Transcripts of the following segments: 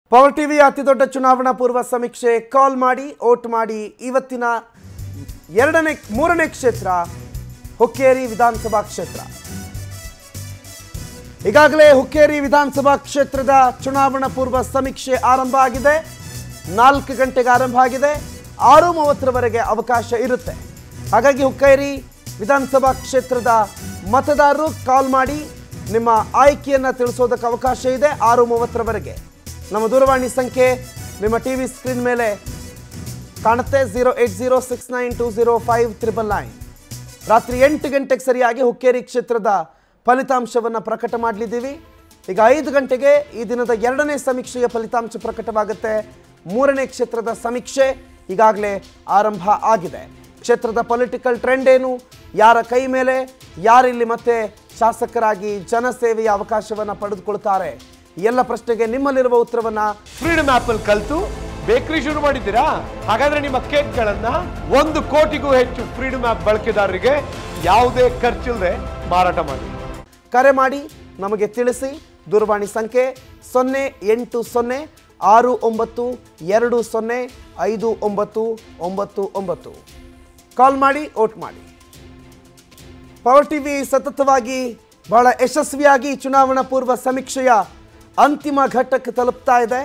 power ಟಿವಿಯ ಅತಿ ದೊಡ್ಡ ಚುನಾವಣಾ ಪೂರ್ವ ಸಮೀಕ್ಷೆ ಕಾಲ್ ಮಾಡಿ ಓಟ್ ಮಾಡಿ ಇವತ್ತಿನ ಎರಡನೇ ಮೂರನೇ ಕ್ಷೇತ್ರ ಹುಕ್ಕೇರಿ ವಿಧಾನಸಭಾ ಕ್ಷೇತ್ರ ಈಗಾಗಲೇ ಹುಕ್ಕೇರಿ ವಿಧಾನಸಭಾ ಕ್ಷೇತ್ರದ ಚುನಾವಣಾ ಪೂರ್ವ ಸಮೀಕ್ಷೆ ಆರಂಭ ಆಗಿದೆ ನಾಲ್ಕು ಗಂಟೆಗೆ ಆರಂಭ ಆಗಿದೆ ಆರು ಮೂವತ್ತರವರೆಗೆ ಅವಕಾಶ ಇರುತ್ತೆ ಹಾಗಾಗಿ ಹುಕ್ಕೇರಿ ವಿಧಾನಸಭಾ ಕ್ಷೇತ್ರದ ಮತದಾರರು ಕಾಲ್ ಮಾಡಿ ನಿಮ್ಮ ಆಯ್ಕೆಯನ್ನು ತಿಳಿಸೋದಕ್ಕೆ ಅವಕಾಶ ಇದೆ ಆರು ಮೂವತ್ತರವರೆಗೆ ನಮ್ಮ ದೂರವಾಣಿ ಸಂಖ್ಯೆ ನಿಮ್ಮ ಟಿ ವಿ ಸ್ಕ್ರೀನ್ ಮೇಲೆ ಕಾಣುತ್ತೆ zero eight zero six nine two zero five triple nine ರಾತ್ರಿ ಎಂಟು ಗಂಟೆಗೆ ಸರಿಯಾಗಿ ಹುಕ್ಕೇರಿ ಕ್ಷೇತ್ರದ ಫಲಿತಾಂಶವನ್ನು ಪ್ರಕಟ ಮಾಡಲಿದ್ದೀವಿ ಈಗ ಐದು ಗಂಟೆಗೆ ಈ ದಿನದ ಎರಡನೇ ಸಮೀಕ್ಷೆಯ ಫಲಿತಾಂಶ ಪ್ರಕಟವಾಗುತ್ತೆ ಮೂರನೇ ಕ್ಷೇತ್ರದ ಸಮೀಕ್ಷೆ ಈಗಾಗಲೇ ಆರಂಭ ಆಗಿದೆ ಕ್ಷೇತ್ರದ ಪೊಲಿಟಿಕಲ್ ಟ್ರೆಂಡ್ ಏನು ಯಾರ ಕೈ ಮೇಲೆ ಯಾರಿಲ್ಲಿ ಮತ್ತೆ ಶಾಸಕರಾಗಿ ಜನಸೇವೆಯ ಅವಕಾಶವನ್ನು ಪಡೆದುಕೊಳ್ತಾರೆ ಈ ಎಲ್ಲ ಪ್ರಶ್ನೆಗೆ ನಿಮ್ಮಲ್ಲಿರುವ ಉತ್ತರವನ್ನ ಫ್ರೀಡಮ್ ಆಪ್ ಅಲ್ಲಿ ಕಲ್ತು ಬೇಕರಿ ಶುರು ಮಾಡಿದ್ದೀರಾ ಹಾಗಾದ್ರೆ ನಿಮ್ಮ ಕೇಕ್ಗಳನ್ನ ಒಂದು ಕೋಟಿಗೂ ಹೆಚ್ಚು ಫ್ರೀಡಮ್ ಆಪ್ ಬಳಕೆದಾರರಿಗೆ ಯಾವುದೇ ಖರ್ಚಿಲ್ಲದೆ ಮಾರಾಟ ಮಾಡಿ ಕರೆ ಮಾಡಿ ನಮಗೆ ತಿಳಿಸಿ ದೂರವಾಣಿ ಸಂಖ್ಯೆ ಸೊನ್ನೆ ಎಂಟು ಸೊನ್ನೆ ಆರು ಒಂಬತ್ತು ಎರಡು ಸೊನ್ನೆ ಐದು ಒಂಬತ್ತು ಒಂಬತ್ತು ಒಂಬತ್ತು ಕಾಲ್ ಮಾಡಿ ಓಟ್ ಮಾಡಿ ಪವರ್ ಟಿವಿ ಸತತವಾಗಿ ಬಹಳ ಯಶಸ್ವಿಯಾಗಿ ಚುನಾವಣಾ ಪೂರ್ವ ಸಮೀಕ್ಷೆಯ ಅಂತಿಮ ಘಟ್ಟಕ್ಕೆ ತಲುಪ್ತಾ ಇದೆ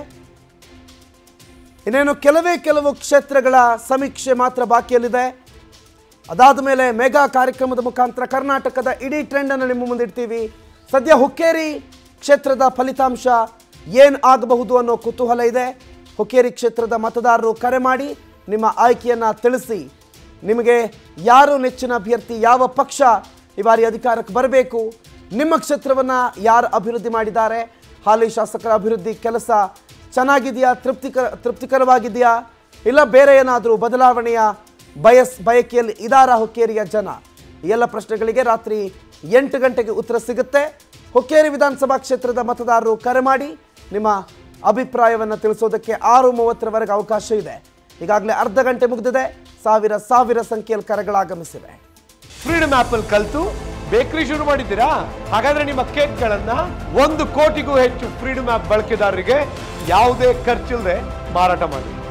ಇನ್ನೇನು ಕೆಲವೇ ಕೆಲವು ಕ್ಷೇತ್ರಗಳ ಸಮೀಕ್ಷೆ ಮಾತ್ರ ಬಾಕಿಯಲ್ಲಿದೆ ಅದಾದ ಮೇಲೆ ಮೆಗಾ ಕಾರ್ಯಕ್ರಮದ ಮುಖಾಂತರ ಕರ್ನಾಟಕದ ಇಡೀ ಟ್ರೆಂಡನ್ನು ನಿಮ್ಮ ಮುಂದಿಡ್ತೀವಿ ಸದ್ಯ ಹುಕ್ಕೇರಿ ಕ್ಷೇತ್ರದ ಫಲಿತಾಂಶ ಏನು ಆಗಬಹುದು ಅನ್ನೋ ಕುತೂಹಲ ಇದೆ ಹುಕ್ಕೇರಿ ಕ್ಷೇತ್ರದ ಮತದಾರರು ಕರೆ ಮಾಡಿ ನಿಮ್ಮ ಆಯ್ಕೆಯನ್ನು ತಿಳಿಸಿ ನಿಮಗೆ ಯಾರು ನೆಚ್ಚಿನ ಅಭ್ಯರ್ಥಿ ಯಾವ ಪಕ್ಷ ಈ ಬಾರಿ ಅಧಿಕಾರಕ್ಕೆ ಬರಬೇಕು ನಿಮ್ಮ ಕ್ಷೇತ್ರವನ್ನು ಯಾರು ಅಭಿವೃದ್ಧಿ ಮಾಡಿದ್ದಾರೆ ಹಾಲಿ ಶಾಸಕರ ಅಭಿವೃದ್ಧಿ ಕೆಲಸ ಚೆನ್ನಾಗಿದೆಯಾ ತೃಪ್ತಿಕರ ತೃಪ್ತಿಕರವಾಗಿದೆಯಾ ಇಲ್ಲ ಬೇರೆ ಏನಾದರೂ ಬದಲಾವಣೆಯ ಬಯಸ್ ಬಯಕೆಯಲ್ಲಿ ಇದಾರ ಹುಕ್ಕೇರಿಯ ಜನ ಈ ಎಲ್ಲ ಪ್ರಶ್ನೆಗಳಿಗೆ ರಾತ್ರಿ ಎಂಟು ಗಂಟೆಗೆ ಉತ್ತರ ಸಿಗುತ್ತೆ ಹುಕ್ಕೇರಿ ವಿಧಾನಸಭಾ ಕ್ಷೇತ್ರದ ಮತದಾರರು ಕರೆ ಮಾಡಿ ನಿಮ್ಮ ಅಭಿಪ್ರಾಯವನ್ನು ತಿಳಿಸೋದಕ್ಕೆ ಆರು ಮೂವತ್ತರವರೆಗೆ ಅವಕಾಶ ಇದೆ ಈಗಾಗಲೇ ಅರ್ಧ ಗಂಟೆ ಮುಗಿದಿದೆ ಸಾವಿರ ಸಾವಿರ ಸಂಖ್ಯೆಯಲ್ಲಿ ಕರೆಗಳಾಗಮಿಸಿವೆ ಫ್ರೀಡಮ್ ಆಪ್ ಅಲ್ಲಿ ಕಲ್ತು ಬೇಕರಿ ಶುರು ಮಾಡಿದ್ದೀರಾ ಹಾಗಾದ್ರೆ ನಿಮ್ಮ ಕೇಕ್ಗಳನ್ನ ಒಂದು ಕೋಟಿಗೂ ಹೆಚ್ಚು ಫ್ರೀಡಮ್ ಆಪ್ ಬಳಕೆದಾರರಿಗೆ ಯಾವುದೇ ಖರ್ಚಿಲ್ಲದೆ ಮಾರಾಟ ಮಾಡಿ